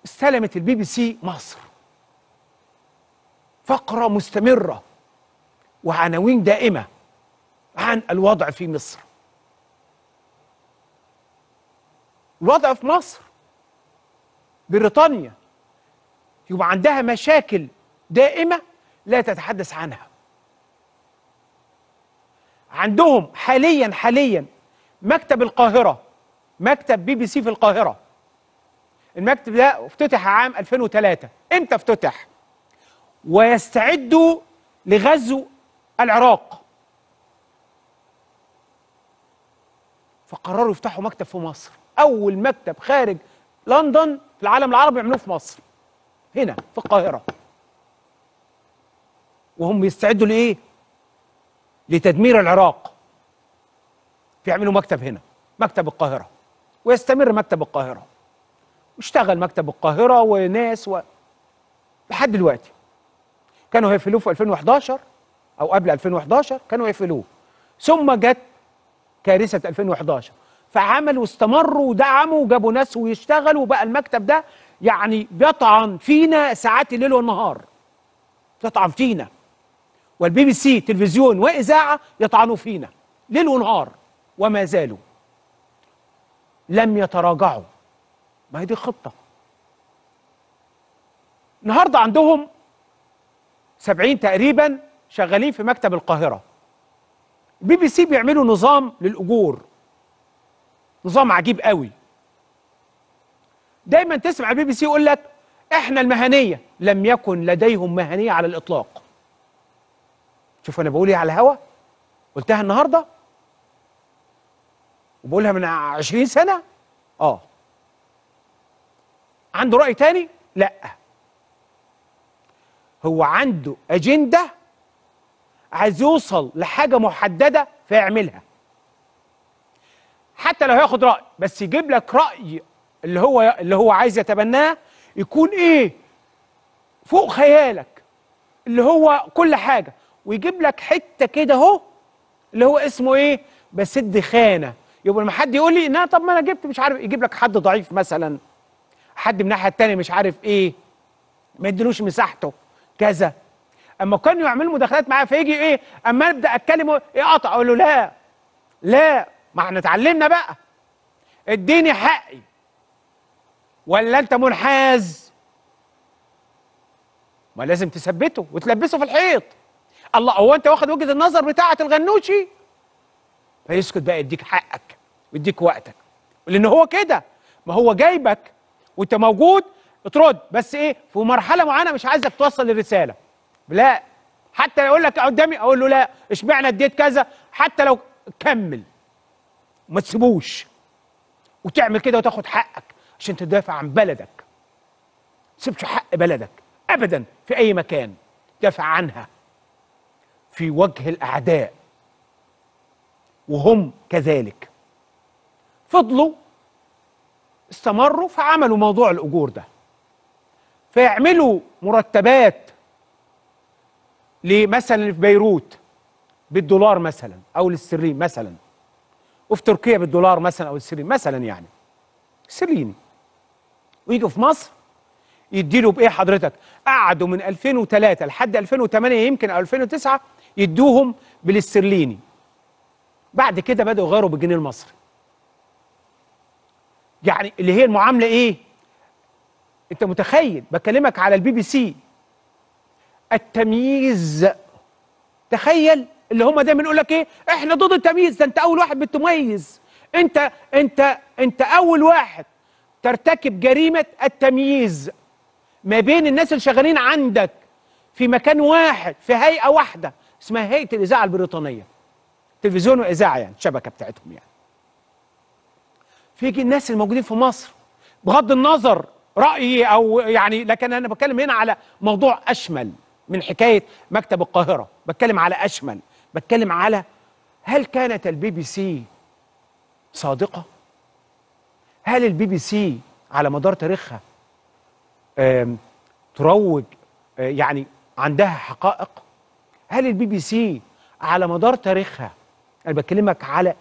استلمت البي بي سي مصر فقرة مستمرة وعناوين دائمة عن الوضع في مصر الوضع في مصر بريطانيا يبقى عندها مشاكل دائمة لا تتحدث عنها عندهم حاليا حاليا مكتب القاهرة مكتب بي بي سي في القاهرة المكتب ده افتتح عام 2003 امتى افتتح ويستعدوا لغزو العراق فقرروا يفتحوا مكتب في مصر اول مكتب خارج لندن في العالم العربي يعملوه في مصر هنا في القاهره وهم بيستعدوا لايه لتدمير العراق فيعملوا مكتب هنا مكتب القاهره ويستمر مكتب القاهره واشتغل مكتب القاهره وناس و... لحد دلوقتي كانوا هيقفلوه في 2011 او قبل 2011 كانوا هيقفلوه ثم جت كارثه 2011 فعملوا واستمروا ودعموا وجابوا ناس ويشتغلوا وبقى المكتب ده يعني بيطعن فينا ساعات الليل والنهار بيطعن فينا والبي بي سي تلفزيون واذاعه يطعنوا فينا ليل ونهار وما زالوا لم يتراجعوا ما هي دي خطه النهارده عندهم 70 تقريبا شغالين في مكتب القاهره البي بي سي بيعملوا نظام للاجور نظام عجيب قوي دايما تسمع البي بي سي يقول لك احنا المهنيه لم يكن لديهم مهنيه على الاطلاق شوف انا بقول ايه على الهوا قلتها النهارده وبقولها من 20 سنه اه عنده راي تاني لا هو عنده اجنده عايز يوصل لحاجه محدده فيعملها حتى لو هياخد راي بس يجيب لك راي اللي هو اللي هو عايز يتبناه يكون ايه فوق خيالك اللي هو كل حاجه ويجيب لك حته كده اهو اللي هو اسمه ايه بسد خانه يبقى لما حد يقول لي لا طب ما انا جبت مش عارف يجيب لك حد ضعيف مثلا حد من الناحيه التانيه مش عارف ايه ما يديلوش مساحته كذا اما كانوا يعملوا مداخلات معايا فيجي ايه اما ابدا اتكلم يقطع اقول له لا لا ما احنا اتعلمنا بقى اديني حقي ولا انت منحاز ما لازم تثبته وتلبسه في الحيط الله هو انت واخد وجهه النظر بتاعه الغنوشي فيسكت بقى يديك حقك ويديك وقتك لان هو كده ما هو جايبك وانت موجود ترد بس ايه في مرحله معينه مش عايزك توصل الرساله لا حتى يقول لك قدامي اقول له لا اشمعنى اديت كذا حتى لو كمل ما تسيبوش وتعمل كده وتاخد حقك عشان تدافع عن بلدك ما تسيبش حق بلدك ابدا في اي مكان دافع عنها في وجه الاعداء وهم كذلك فضلوا استمروا فعملوا موضوع الاجور ده فيعملوا مرتبات لمثلا في بيروت بالدولار مثلا او الاسترليني مثلا وفي تركيا بالدولار مثلا او السرليني مثلا يعني استرليني ويجوا في مصر يديله بايه حضرتك قعدوا من 2003 لحد 2008 يمكن او 2009 يدوهم بالاسترليني بعد كده بدأوا يغيروا بالجنيه المصري يعني اللي هي المعامله ايه انت متخيل بكلمك على البي بي سي التمييز تخيل اللي هم دايما يقول لك ايه احنا ضد التمييز ده انت اول واحد بتميز انت انت انت اول واحد ترتكب جريمه التمييز ما بين الناس اللي شغالين عندك في مكان واحد في هيئه واحده اسمها هيئه الاذاعه البريطانيه تلفزيون واذاعه يعني الشبكه بتاعتهم يعني في الناس الموجودين في مصر بغض النظر رايي او يعني لكن انا بتكلم هنا على موضوع اشمل من حكايه مكتب القاهره بتكلم على اشمل بتكلم على هل كانت البي بي سي صادقه هل البي بي سي على مدار تاريخها آم، تروج آه، يعني عندها حقائق هل البي بي سي على مدار تاريخها انا بكلمك على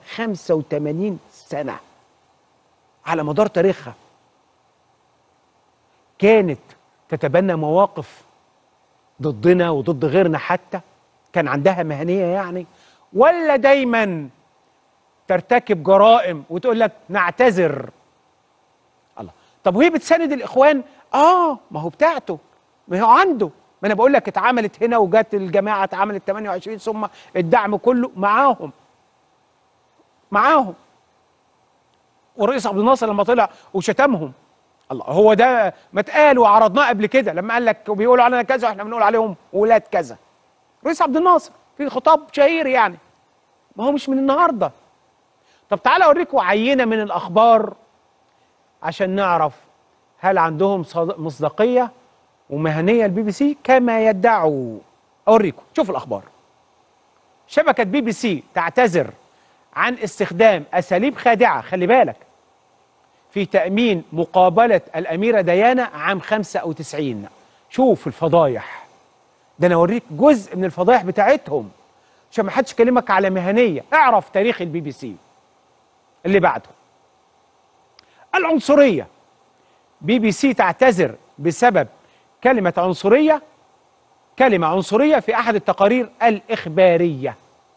85 سنه على مدار تاريخها كانت تتبنى مواقف ضدنا وضد غيرنا حتى كان عندها مهنيه يعني ولا دايما ترتكب جرائم وتقول لك نعتذر الله طب وهي بتساند الاخوان اه ما هو بتاعته ما هو عنده ما انا بقول لك اتعملت هنا وجات الجماعه اتعملت 28 ثم الدعم كله معاهم معاهم والرئيس عبد الناصر لما طلع وشتمهم الله هو ده ما اتقال وعرضناه قبل كده لما قال لك وبيقولوا علينا كذا واحنا بنقول عليهم ولاد كذا الرئيس عبد الناصر في خطاب شهير يعني ما هو مش من النهارده طب تعالى اوريكم عينه من الاخبار عشان نعرف هل عندهم صد- مصداقيه ومهنيه البي بي سي كما يدعوا اوريكم شوفوا الاخبار شبكه بي بي سي تعتذر عن استخدام اساليب خادعه خلي بالك في تامين مقابله الاميره ديانا عام 95 شوف الفضايح ده انا اوريك جزء من الفضايح بتاعتهم عشان ما حدش يكلمك على مهنيه اعرف تاريخ البي بي سي اللي بعده العنصريه بي بي سي تعتذر بسبب كلمه عنصريه كلمه عنصريه في احد التقارير الاخباريه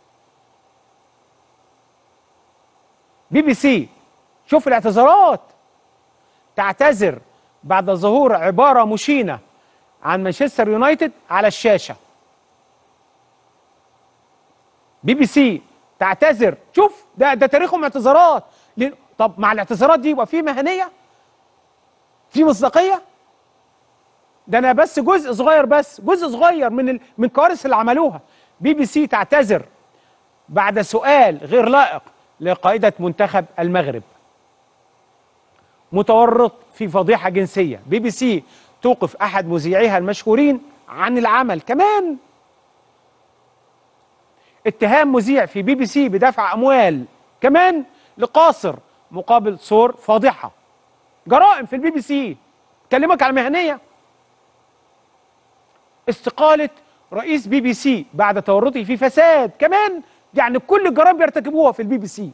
بي بي سي شوف الاعتذارات تعتذر بعد ظهور عباره مشينه عن مانشستر يونايتد على الشاشه بي بي سي تعتذر شوف ده ده تاريخهم اعتذارات ليه- طب مع الاعتذارات دي يبقى في مهنيه في مصداقيه ده انا بس جزء صغير بس جزء صغير من ال... من الكوارث اللي عملوها بي بي سي تعتذر بعد سؤال غير لائق لقائده منتخب المغرب متورط في فضيحه جنسيه بي بي سي توقف احد مذيعيها المشهورين عن العمل كمان اتهام مذيع في بي بي سي بدفع اموال كمان لقاصر مقابل صور فاضحه جرائم في البي بي سي كلمك على مهنيه استقاله رئيس بي بي سي بعد تورطه في فساد كمان يعني كل الجرائم بيرتكبوها في البي بي سي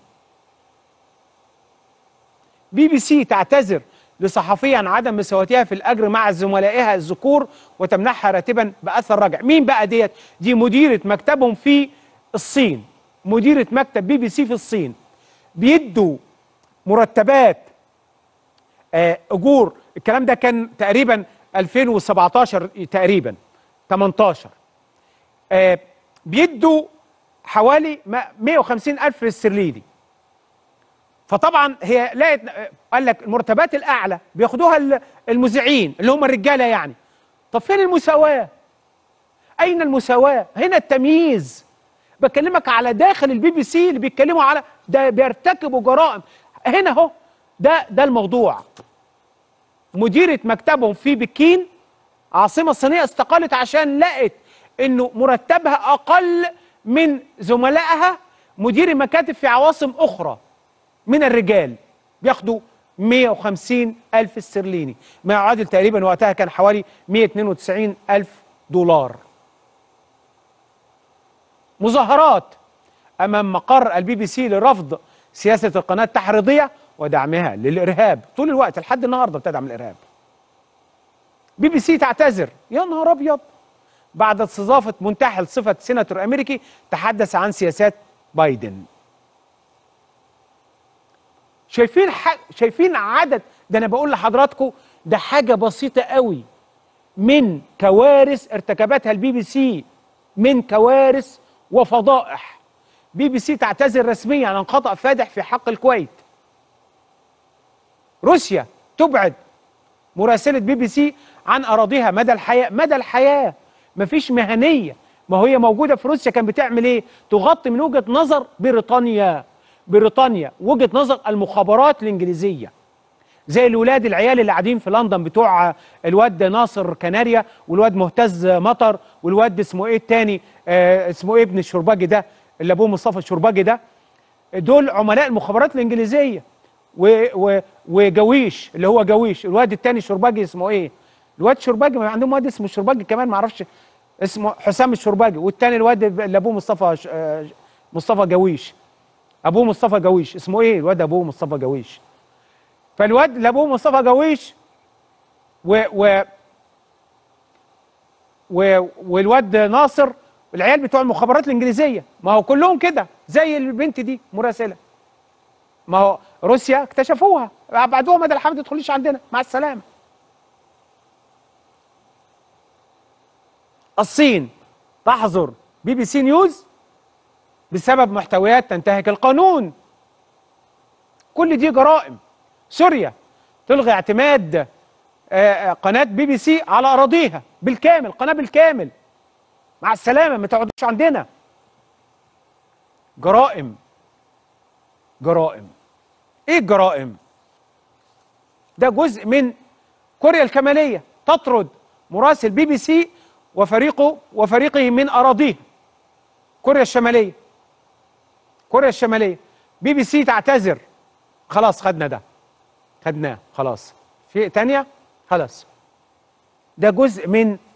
بي بي سي تعتذر لصحفية عن عدم مساواتها في الأجر مع زملائها الذكور وتمنحها راتبا بأثر رجع مين بقى ديت دي مديرة مكتبهم في الصين مديرة مكتب بي بي سي في الصين بيدوا مرتبات آه، أجور الكلام ده كان تقريبا 2017 تقريبا 18 آه، بيدوا حوالي ما- 150 ألف استرليني فطبعا هي لقت قال لك المرتبات الاعلى بياخدوها ال- المذيعين اللي هم الرجاله يعني طب فين المساواه اين المساواه هنا التمييز بكلمك على داخل البي بي سي اللي بيتكلموا على ده بيرتكبوا جرائم هنا اهو ده ده الموضوع مديره مكتبهم في بكين عاصمه الصينيه استقالت عشان لقت انه مرتبها اقل من زملائها مدير مكاتب في عواصم اخرى من الرجال بياخدوا 150 ألف استرليني ما يعادل تقريبا وقتها كان حوالي 192 ألف دولار مظاهرات أمام مقر البي بي سي لرفض سياسة القناة التحريضية ودعمها للإرهاب طول الوقت لحد النهاردة بتدعم الإرهاب بي بي سي تعتذر يا نهار أبيض بعد استضافة منتحل صفة سيناتور أمريكي تحدث عن سياسات بايدن شايفين ح... شايفين عدد ده انا بقول لحضراتكم ده حاجه بسيطه قوي من كوارث ارتكبتها البي بي سي من كوارث وفضائح بي بي سي تعتذر رسميا عن خطأ فادح في حق الكويت روسيا تبعد مراسلة بي بي سي عن أراضيها مدى الحياة مدى الحياة مفيش مهنية ما هي موجودة في روسيا كان بتعمل ايه تغطي من وجهة نظر بريطانيا بريطانيا وجهة نظر المخابرات الإنجليزية زي الولاد العيال اللي قاعدين في لندن بتوع الواد ناصر كناريا والواد مهتز مطر والواد اسمه ايه التاني آه اسمه ايه ابن الشرباجي ده اللي ابوه مصطفى الشرباجي ده دول عملاء المخابرات الانجليزيه و و وجويش اللي هو جويش الواد التاني الشرباجي اسمه ايه الواد شرباجي ما عندهم واد اسمه الشرباجي كمان ما اعرفش اسمه حسام الشرباجي والتاني الواد اللي ابوه مصطفى ش- آه، مصطفى جويش ابوه مصطفى جويش اسمه ايه الواد ابوه مصطفى جويش فالواد اللي ابوه مصطفى جويش و و و والواد ناصر العيال بتوع المخابرات الانجليزيه ما هو كلهم كده زي البنت دي مراسله ما هو روسيا اكتشفوها بعدوها مدى الحمد ما تدخليش عندنا مع السلامه الصين تحظر بي بي سي نيوز بسبب محتويات تنتهك القانون كل دي جرائم سوريا تلغي اعتماد آه، آه، قناه بي بي سي على اراضيها بالكامل قناه بالكامل مع السلامه ما تقعدوش عندنا جرائم جرائم ايه الجرائم ده جزء من كوريا الكماليه تطرد مراسل بي بي سي وفريقه وفريقه من اراضيه كوريا الشماليه كوريا الشماليه بي بي سي تعتذر خلاص خدنا ده خدناه خلاص في تانية خلاص ده جزء من